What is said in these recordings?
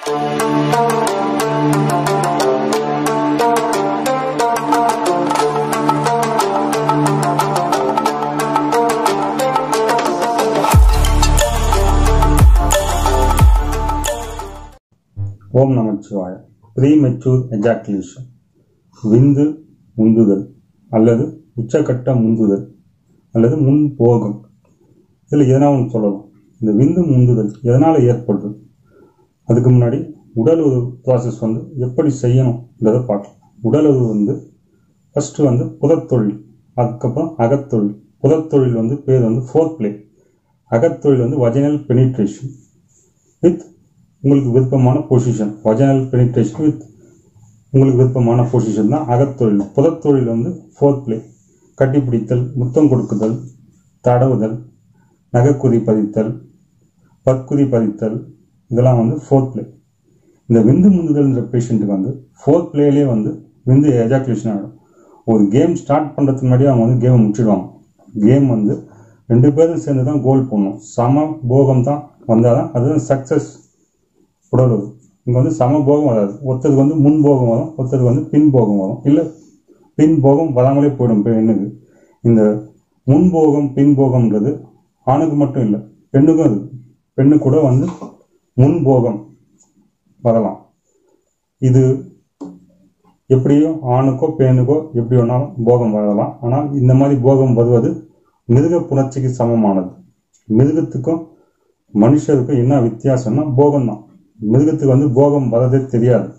ஓம் நமச்சிவாய premature ejaculation விந்து முந்துதல் அல்லது உச்சக்கட்ட முந்துதல் அல்லது முன் போகம் இதில் எதனா ஒன்று சொல்லலாம் இந்த விந்து முந்துதல் எதனால் ஏற்படுது அதுக்கு முன்னாடி உடல் உறவு ப்ராசஸ் வந்து எப்படி செய்யணுன்றதை பார்க்கலாம் உடல் உறவு வந்து ஃபஸ்ட்டு வந்து புதத்தொழில் அதுக்கப்புறம் அகத்தொழில் புதத்தொழில் வந்து பேர் வந்து ஃபோர்த் பிளே அகத்தொழில் வந்து வஜனல் பெனிட்ரேஷன் வித் உங்களுக்கு விருப்பமான பொசிஷன் வஜனல் பெனிட்ரேஷன் வித் உங்களுக்கு விருப்பமான பொசிஷன் தான் அகத்தொழில் புதத்தொழில் வந்து ஃபோர்த் பிளே கட்டிப்பிடித்தல் முத்தம் கொடுக்குதல் தடவுதல் நகைக்குறி பதித்தல் பற்குறி பதித்தல் இதெல்லாம் வந்து ஃபோர்த் பிளே இந்த விந்து முந்துதல்ன்ற பேஷண்ட்டுக்கு வந்து ஃபோர்த் பிளேலேயே வந்து விந்து எஜாக்குலேஷன் ஆகிடும் ஒரு கேம் ஸ்டார்ட் பண்ணுறதுக்கு முன்னாடியே அவங்க வந்து கேமை முடிச்சிடுவாங்க கேம் வந்து ரெண்டு பேரும் சேர்ந்து தான் கோல் போடணும் சம போகம் தான் வந்தால் தான் அதுதான் சக்ஸஸ் உடல் உறவு இங்கே வந்து சம போகம் வராது ஒருத்தருக்கு வந்து முன் போகம் வரும் ஒருத்தருக்கு வந்து பின் போகம் வரும் இல்லை பின் போகம் வராமலே போயிடும் பெண்ணுக்கு இந்த முன் போகம் பின் போகம்ன்றது ஆணுக்கு மட்டும் இல்லை பெண்ணுக்கும் அது பெண்ணு கூட வந்து முன் போகம் வரலாம் இது எப்படியோ ஆணுக்கோ பெண்ணுக்கோ எப்படி வேணாலும் போகம் வரலாம் ஆனால் இந்த மாதிரி போகம் வருவது மிருக புணர்ச்சிக்கு சமமானது மிருகத்துக்கும் மனுஷருக்கும் என்ன வித்தியாசம்னா போகம் தான் மிருகத்துக்கு வந்து போகம் வரதே தெரியாது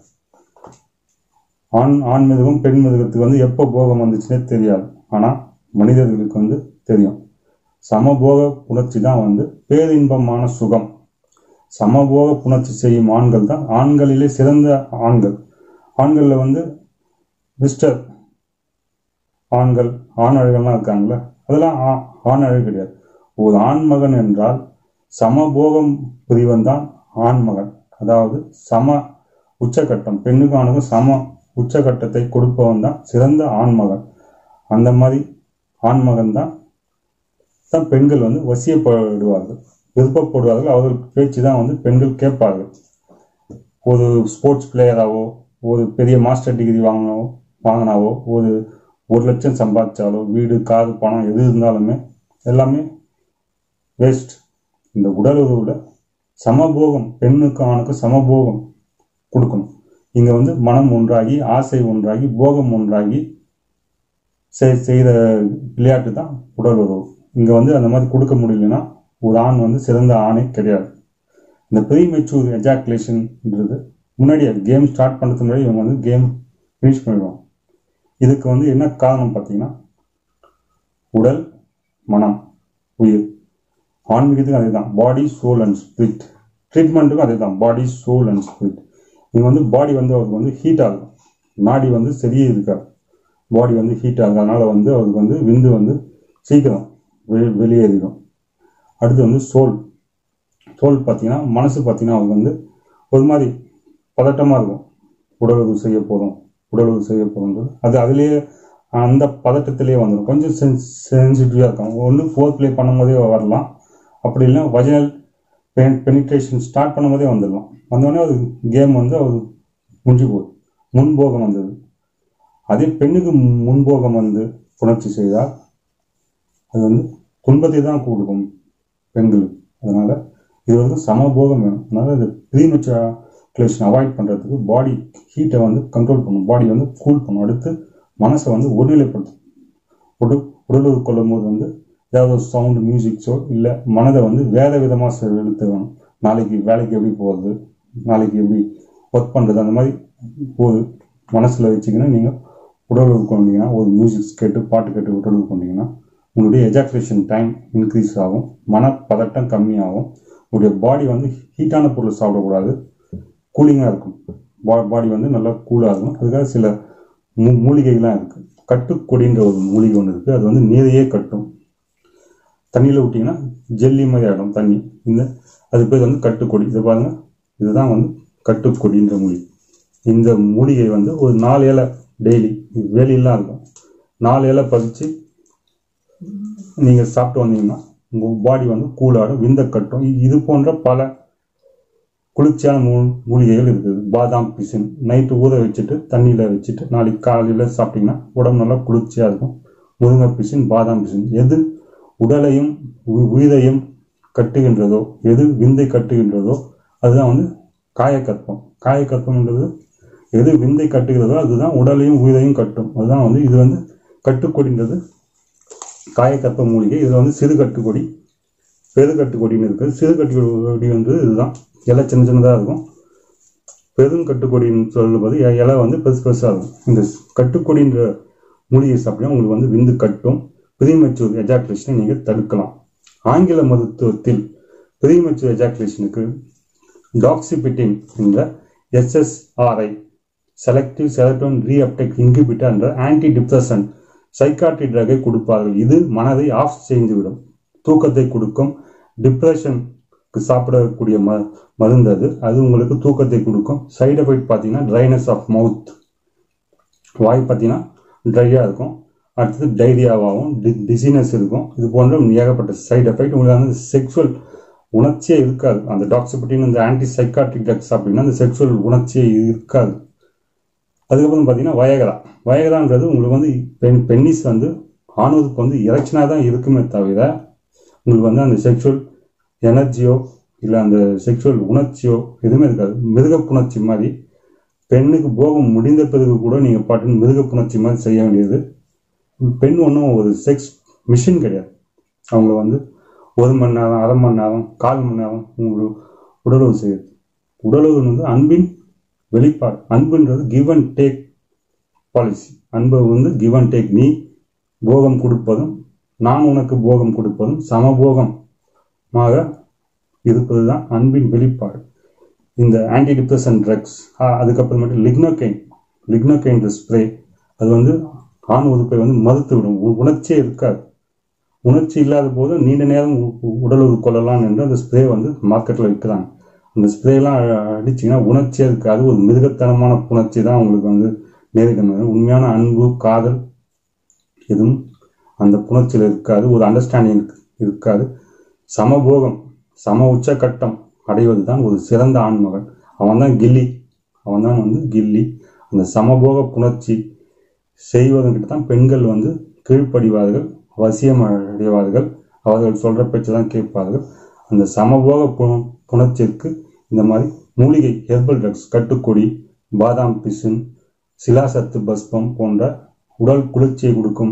ஆண் ஆண் மிருகம் பெண் மிருகத்துக்கு வந்து எப்போ போகம் வந்துச்சுன்னே தெரியாது ஆனால் மனிதர்களுக்கு வந்து தெரியும் சமபோக புணர்ச்சி தான் வந்து பேரின்பமான சுகம் சமபோக புணர்ச்சி செய்யும் ஆண்கள் தான் ஆண்களிலே சிறந்த ஆண்கள் ஆண்களில் வந்து மிஸ்டர் ஆண்கள் ஆண் அழகெல்லாம் இருக்காங்களே அதெல்லாம் ஆ- ஆண் அழகு கிடையாது ஒரு ஆண்மகன் என்றால் சமபோகம் புரிவன் தான் ஆண்மகன் அதாவது சம உச்சக்கட்டம் பெண்ணுக்கும் ஆணுக்கும் சம உச்சக்கட்டத்தை கொடுப்பவன் தான் சிறந்த ஆண்மகன் அந்த மாதிரி ஆண்மகன் தான் தான் பெண்கள் வந்து வசியப்படுவார்கள் விருப்பப்படுவார்கள் அவர்கள் பேச்சு தான் வந்து பெண்கள் கேட்பார்கள் ஒரு ஸ்போர்ட்ஸ் பிளேயராவோ ஒரு பெரிய மாஸ்டர் டிகிரி வாங்கினோ வாங்கினாவோ ஒரு ஒரு லட்சம் சம்பாதிச்சாலோ வீடு கார் பணம் எது இருந்தாலுமே எல்லாமே வேஸ்ட் இந்த உடல் உறவுல சமபோகம் பெண்ணுக்கு ஆணுக்கு சமபோகம் கொடுக்கணும் இங்க வந்து மனம் ஒன்றாகி ஆசை ஒன்றாகி போகம் ஒன்றாகி செய்- செய்த விளையாட்டு தான் உடல் உறவு இங்க வந்து அந்த மாதிரி கொடுக்க முடியலன்னா ஒரு ஆண் வந்து சிறந்த ஆணே கிடையாது இந்த ப்ரீ மெச்சூர் எஜாக்குலேஷன்ன்றது முன்னாடி கேம் ஸ்டார்ட் பண்ணுறதுக்கு முன்னாடி இவங்க வந்து கேம் ஃபினிஷ் பண்ணிடுவாங்க இதுக்கு வந்து என்ன காரணம் பார்த்தீங்கன்னா உடல் மனம் உயிர் ஆன்மீகத்துக்கும் அதே தான் பாடி சோல் அண்ட் ஸ்பிரிட் ட்ரீட்மெண்ட்டுக்கும் அதே தான் பாடி சோல் அண்ட் ஸ்பிரிட் இங்கே வந்து பாடி வந்து அவருக்கு வந்து ஹீட் ஆகும் நாடி வந்து சரியே இருக்காது பாடி வந்து ஹீட் ஆகும் அதனால வந்து அவருக்கு வந்து விந்து வந்து சீக்கிரம் வெ- வெளியேறிடும் அடுத்து வந்து சோல் தோல் பார்த்தீங்கன்னா மனசு பார்த்தீங்கன்னா அவருக்கு வந்து ஒரு மாதிரி பதட்டமாக இருக்கும் உடலுறவு செய்ய போதும் உடலுறவு செய்ய போதுன்றது அது அதுலேயே அந்த பதட்டத்திலேயே வந்துடும் கொஞ்சம் சென்ஸ் சென்சிட்டிவாக இருக்கும் ஒன்று ஃபோர்த் ப்ளே பண்ணும்போதே வரலாம் அப்படி இல்லை வஜனல் பென் பெனிட்ரேஷன் ஸ்டார்ட் பண்ணும்போதே வந்துடலாம் வந்தோடனே அது கேம் வந்து அவர் முடிஞ்சு போகுது முன்போகம் வந்தது அதே பெண்ணுக்கு முன்போகம் வந்து புணர்ச்சி செய்தால் அது வந்து துன்பத்தை தான் கொடுக்கும் பெண்களுக்கு அதனால இது வந்து சமபோகம் வேணும் அதனால இது ப்ரீமெச்சுரேஷன் அவாய்ட் பண்ணுறதுக்கு பாடி ஹீட்டை வந்து கண்ட்ரோல் பண்ணும் பாடி வந்து கூல் பண்ணும் அடுத்து மனசை வந்து ஒருநிலைப்படுத்தும் உடல் உடலுறவு கொள்ளும் போது வந்து ஏதாவது ஒரு சவுண்டு மியூசிக்ஸோ இல்லை மனதை வந்து வேற விதமாக செலுத்த வேணும் நாளைக்கு வேலைக்கு எப்படி போகிறது நாளைக்கு எப்படி ஒர்க் பண்ணுறது அந்த மாதிரி ஒரு மனசில் வச்சுக்கினா நீங்கள் உடலுறவு கொண்டீங்கன்னா ஒரு மியூசிக்ஸ் கேட்டு பாட்டு கேட்டு உடலுறவு கொண்டீங்கன்னா உங்களுடைய எஜாக்குலேஷன் டைம் இன்க்ரீஸ் ஆகும் மனப்பதட்டம் கம்மியாகும் உங்களுடைய பாடி வந்து ஹீட்டான பொருள் சாப்பிடக்கூடாது கூலிங்காக இருக்கும் பாடி வந்து நல்லா கூலாக இருக்கும் அதுக்காக சில மூ மூலிகைகள்லாம் இருக்குது கட்டுக்கொடின்ற ஒரு மூலிகை ஒன்று இருக்குது அது வந்து நீரையே கட்டும் தண்ணியில் விட்டிங்கன்னா ஜெல்லி மாதிரி ஆகிடும் தண்ணி இந்த அது பேர் வந்து கட்டுக்கொடி இதை பாருங்க இதுதான் வந்து கட்டுக்கொடின்ற மூலிகை இந்த மூலிகை வந்து ஒரு நாலு இலை டெய்லி வேலியெல்லாம் இருக்கும் நாலு இலை பறித்து நீங்கள் சாப்பிட்டு வந்தீங்கன்னா உங்கள் பாடி வந்து கூலாடும் விந்த கட்டும் இ- இது போன்ற பல குளிர்ச்சியான மூ மூலிகைகள் இருக்குது பாதாம் பிசின் நைட்டு ஊற வச்சுட்டு தண்ணியில் வச்சுட்டு நாளைக்கு காலையில் சாப்பிட்டீங்கன்னா உடம்பு நல்லா குளிர்ச்சியாக இருக்கும் முருங்கை பிசின் பாதாம் பிசின் எது உடலையும் உ- உயிரையும் கட்டுகின்றதோ எது விந்தை கட்டுகின்றதோ அதுதான் வந்து காயக்கற்பம் காயக்கற்பம்ன்றது எது விந்தை கட்டுகிறதோ அதுதான் உடலையும் உயிரையும் கட்டும் அதுதான் வந்து இது வந்து கட்டுக்கொடின்றது காயக்கற்ப மூலிகை இதில் வந்து சிறு கட்டுக்கொடி பெரு கட்டுக்கொடின்னு இருக்குது சிறு கட்டுக்கொடி வந்து இதுதான் இலை சின்ன சின்னதாக இருக்கும் பெரும் கட்டுக்கொடின்னு சொல்லும்போது இ- இலை வந்து பெருசு பெருசாக இருக்கும் இந்த கட்டுக்கொடின்ற மூலிகை சாப்பிட்டா உங்களுக்கு வந்து விந்து கட்டும் ப்ரீமெச்சூர் எஜாக்குலேஷனை நீங்கள் தடுக்கலாம் ஆங்கில மருத்துவத்தில் ப்ரீமெச்சூர் எஜாக்குலேஷனுக்கு டாக்ஸிபிட்டின் என்ற SSRI selective serotonin reuptake inhibitor என்ற ஆன்டி டிப்ரெசன்ட் சைக்காட்ரி ட்ரகை கொடுப்பார்கள் இது மனதை ஆஃப் செய்துவிடும் தூக்கத்தை கொடுக்கும் டிப்ரெஷனுக்கு சாப்பிடக்கூடிய ம மருந்து அது அது உங்களுக்கு தூக்கத்தை கொடுக்கும் சைடு எஃபெக்ட் பார்த்தீங்கன்னா ட்ரைனஸ் ஆஃப் மவுத் வாய் பார்த்தீங்கன்னா ட்ரையாக இருக்கும் அடுத்தது டைரியாவாகவும் டி டிசீனஸ் இருக்கும் இது போன்ற ஏகப்பட்ட சைடு எஃபெக்ட் உங்களுக்கு வந்து செக்ஷுவல் உணர்ச்சியே இருக்காது அந்த டாக்ஸிபிட்டின் இந்த ஆன்டி சைக்காட்ரிக் ட்ரக்ஸ் அப்படின்னா அந்த செக்ஷுவல் உணர்ச்சியே இருக்காது அதுக்கப்புறம் பார்த்தீங்கன்னா வயகரா வயகரான்றது உங்களுக்கு வந்து பெண் பென்னிஸ் வந்து ஆணுக்கு வந்து இறைச்சனாக தான் இருக்குமே தவிர உங்களுக்கு வந்து அந்த செக்ஷுவல் எனர்ஜியோ இல்லை அந்த செக்ஷுவல் உணர்ச்சியோ எதுவுமே இருக்காது மிருகப்புணர்ச்சி மாதிரி பெண்ணுக்கு போகம் முடிந்த பிறகு கூட நீங்கள் பாட்டுன்னு மிருகப்புணர்ச்சி மாதிரி செய்ய வேண்டியது பெண் ஒன்றும் ஒரு செக்ஸ் மிஷின் கிடையாது அவங்கள வந்து ஒரு மணி நேரம் அரை மணி நேரம் கால் மணி நேரம் உங்களுக்கு உடலுறவு செய்யுது உடலுறவு வந்து அன்பின் வெளிப்பாடு அன்புன்றது கிவ் அண்ட் டேக் பாலிசி அன்பு வந்து கிவ் அண்ட் டேக் நீ போகம் கொடுப்பதும் நான் உனக்கு போகம் கொடுப்பதும் சமபோகமாக இருப்பது தான் அன்பின் வெளிப்பாடு இந்த ஆன்டி டிப்ரெஷன் ட்ரக்ஸ் அதுக்கப்புறமேட்டு லிக்னோகைன் லிக்னோகைன் ஸ்ப்ரே அது வந்து ஆண் உறுப்பை வந்து மறுத்து விடும் உ- உணர்ச்சியே இருக்காது உணர்ச்சி இல்லாத போது நீண்ட நேரம் உ- உ- உடலுறவு கொள்ளலாம் என்று அந்த ஸ்ப்ரே வந்து மார்க்கெட்டில் விற்கிறாங்க அந்த ஸ்ப்ரேலாம் அடிச்சிங்கன்னா உணர்ச்சியே இருக்காது ஒரு மிருகத்தனமான உணர்ச்சி தான் உங்களுக்கு வந்து நேரிடும் உண்மையான அன்பு காதல் எதுவும் அந்த புணர்ச்சியில் இருக்காது ஒரு அண்டர்ஸ்டாண்டிங் இருக்காது சமபோகம் சம உச்சக்கட்டம் அடைவது தான் ஒரு சிறந்த ஆண்மகன் அவன் தான் கில்லி அவன் தான் வந்து கில்லி அந்த சமபோக புணர்ச்சி செய்வதற்கிட்ட தான் பெண்கள் வந்து கீழ்ப்படிவார்கள் வசியம் அடைவார்கள் அவர்கள் சொல்ற பேச்சு தான் கேட்பார்கள் அந்த சமபோக பு- புணர்ச்சிக்கு இந்த மாதிரி மூலிகை ஹெர்பல் ட்ரக்ஸ் கட்டுக்கொடி பாதாம் பிசின் சிலாசத்து பஸ்பம் போன்ற உடல் குளிர்ச்சியை கொடுக்கும்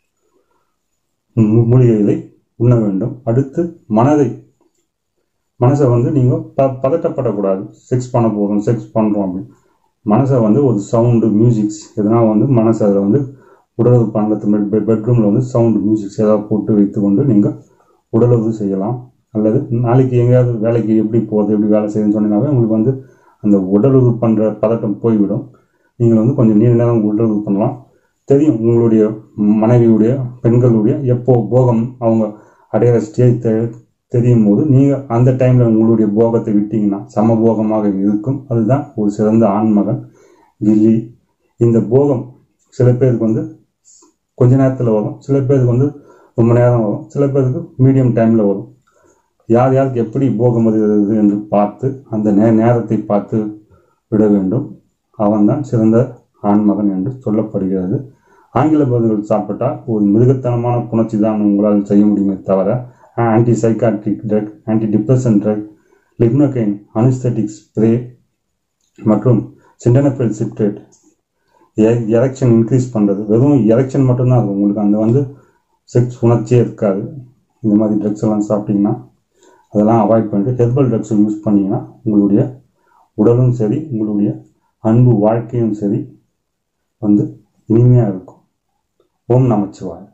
மூ- மூலிகைகளை உண்ண வேண்டும் அடுத்து மனதை மனசை வந்து நீங்கள் ப பதட்டப்படக்கூடாது செக்ஸ் பண்ண போகிறோம் செக்ஸ் பண்ணுறோம் அப்படின்னு மனசை வந்து ஒரு சவுண்டு மியூசிக்ஸ் எதனா வந்து மனசை அதில் வந்து உடலுறவு பண்ணுறது பெட் பெட்ரூமில் வந்து சவுண்டு மியூசிக்ஸ் ஏதாவது போட்டு வைத்துக்கொண்டு நீங்கள் உடலுறவு செய்யலாம் அல்லது நாளைக்கு எங்கேயாவது வேலைக்கு எப்படி போகுது எப்படி வேலை செய்யுதுன்னு சொன்னீங்கன்னாவே உங்களுக்கு வந்து அந்த உடலுறவு பண்ணுற பதட்டம் போய்விடும் நீங்கள் வந்து கொஞ்சம் நீண்ட நேரம் உடலுறவு பண்ணலாம் தெரியும் உங்களுடைய மனைவியுடைய பெண்களுடைய எப்போ போகம் அவங்க அடையிற ஸ்டேஜ் தெ தெரியும் போது நீங்கள் அந்த டைமில் உங்களுடைய போகத்தை விட்டீங்கன்னா சமபோகமாக இருக்கும் அதுதான் ஒரு சிறந்த ஆண்மகன் கில்லி இந்த போகம் சில பேருக்கு வந்து கொஞ்ச நேரத்தில் வரும் சில பேருக்கு வந்து ரொம்ப நேரம் வரும் சில பேருக்கு மீடியம் டைமில் வரும் யார் யாருக்கு எப்படி போகம் வருகிறது என்று பார்த்து அந்த நே நேரத்தை பார்த்து விட வேண்டும் அவன்தான் சிறந்த ஆண்மகன் என்று சொல்லப்படுகிறது ஆங்கில மருந்துகள் சாப்பிட்டா ஒரு மிருகத்தனமான புணர்ச்சி தான் உங்களால் செய்ய முடியுமே தவிர anti psychiatric drug anti depression drug lignocaine anaesthetic spray மற்றும் சிண்டனஃபெல் சிட்ரேட் எரெக்ஷன் இன்க்ரீஸ் பண்ணுறது வெறும் எரெக்ஷன் மட்டும்தான் இருக்கும் உங்களுக்கு அந்த வந்து செக்ஸ் உணர்ச்சியே இருக்காது இந்த மாதிரி ட்ரக்ஸ் எல்லாம் சாப்பிட்டீங்கன்னா அதெல்லாம் அவாய்ட் பண்ணிட்டு ஹெர்பல் ட்ரக்ஸ் யூஸ் பண்ணீங்கன்னா உங்களுடைய உடலும் சரி உங்களுடைய அன்பு வாழ்க்கையும் சரி வந்து இனிமையாக இருக்கும் ஓம் நமச்சிவாய்